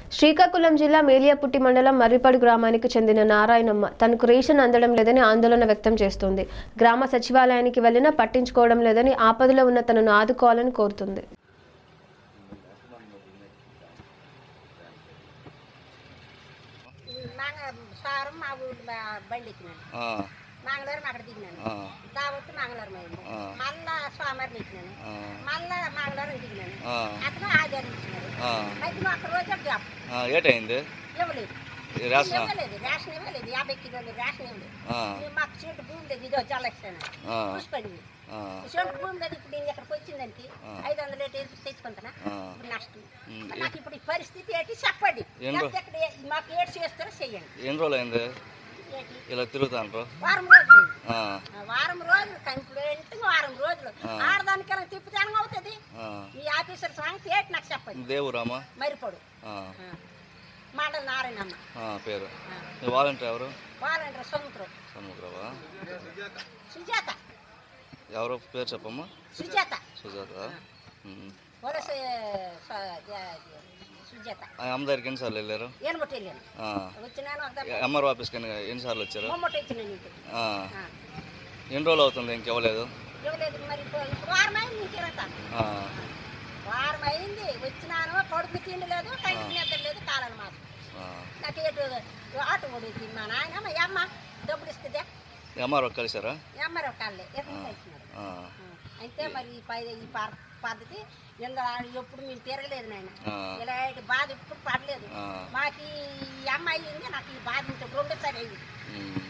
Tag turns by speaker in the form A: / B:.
A: శ్రీకాకుళం జిల్లా మేలియాపుట్టి మండలం మర్రిపాడు గ్రామానికి చెందిన నారాయణమ్మ తనకు రేషన్ అందడం లేదని ఆందోళన వ్యక్తం చేస్తోంది గ్రామ సచివాలయానికి వెళ్ళినా పట్టించుకోవడం లేదని ఆపదలో ఉన్న తనను ఆదుకోవాలని కోరుతుంది
B: మాంగ సారం మా ఊరు బ- బండి ఎక్కినాను
C: ఆ,
B: మంగళవారం అక్కడ దిగినాను
C: ఆ,
B: కాబట్టి మంగళవారం అయింది
C: ఆ.
B: మళ్ళా సోమవారం ఎక్కినాను
C: ఆ,
B: మళ్ళా మంగళవారం దిగినాను
C: ఆ,
B: అతను ఆదివారం ఇచ్చినారు
C: ఆ.
B: మధ్యలో ఒక్క రోజు గ్యాప్
C: ఆ, ఏటైంది
B: ఇవ్వలేదు
C: ఈ రేషన్
B: ఇవ్వలేదు రేషన్ ఇవ్వలేదు యాభై కిలోలు రేషన్ ఇవ్వలేదు
C: ఆ,
B: మేము మాకు చెట్టు భూమి లేదు ఇదో చల్లెక్కాను
C: ఆ,
B: చూసుకోండి
C: ఆ,
B: చెట్టు భూమి లేదు ఇప్పుడు నేను ఇక్కడికి వచ్చిందానికి
C: ఆ.
B: ఐదు వందలు ఏంటి వేసి తెచ్చుకుంటానా
C: ఆ.
B: ఇప్పుడు నష్టం
C: ఉమ్,
B: మరి నాకు ఇప్పుడు ఈ పరిస్థితి ఏంటి చెప్పండి
C: ఏం రో-
B: లేకపోతే ఇక్కడ ఏ- మాకు ఏడు చేస్తారో చెయ్యండి
C: ఎన్ని రోజులు అయింది
B: ఏంటి?
C: ఇలా తిరుగుతాండ్రు
B: వారం రోజులు
C: ఆ,
B: ఆ వారం రోజులు కంప్లైంట్ వారం రోజులు
C: ఆ.
B: ఆడదానికి ఎలా తిప్పితే అవుతుంది
C: ఆ.
B: మీ ఆఫీసర్ సంగతి ఏంటి నాకు చెప్పండి
C: దేవురామా
B: మరిపోడు
C: ఆ,
B: మండల నారాయణమ్మ
C: ఆ, పేరు మీ వాలంటీర్ ఎవరు
B: వాలంటీర్ సముద్రం
C: సముద్రవా
B: సుజాత
C: ఎవరు పేరు చెప్పమ్మా
B: సుజాత
C: సుజాత ఉమ్.
B: వలస స- జ- సుజాత
C: ఆ అమ్మ దగ్గరికి ఎన్నిసార్లు వెళ్ళారు
B: ఏనుమొట్టు వెళ్ళాను
C: ఆ.
B: వచ్చినాను ఒక
C: ఎంఆర్ ఆఫీస్కి ఎన్ని ఎన్నిసార్లు వచ్చారు
B: మొమ్మటి వచ్చిన నీకు
C: ఆ.
B: ఆ.
C: ఎన్ని రోజులు అవుతుంది ఇంకెవ్వలేదు
B: ఇవ్వలేదు మరి ఇప్పుడు ఇప్పుడు వారం అయింది ఇంకెడతాను
C: ఆ,
B: వారం అయింది వచ్చినాను కొడుకు తిండి లేదు కంటి నిద్ర లేదు కాలని మాత్రం
C: ఆ.
B: నాకు ఎటు ఆటో కొడుకు మా నాయన మా అమ్మ డబ్బులు ఇస్తుందే
C: ఎంఆర్ కలిసారా
B: ఎమ్మరో కాళ్ళే ఎక్కడ ఇచ్చినారు
C: ఆ,
B: అయితే మరి ఈ పై ఈ ప- పద్ధతి ఇందులో ఎప్పుడు మేము తిరగలేదు నాయన
C: ఆ.
B: ఇలాంటి బాధ ఎప్పుడు పడలేదు
C: ఆ.
B: మాకు ఈ అమ్మాయి ఉంది నాకు ఈ బాధ ఉంటుంది రెండోసారి అయింది
C: ఉమ్.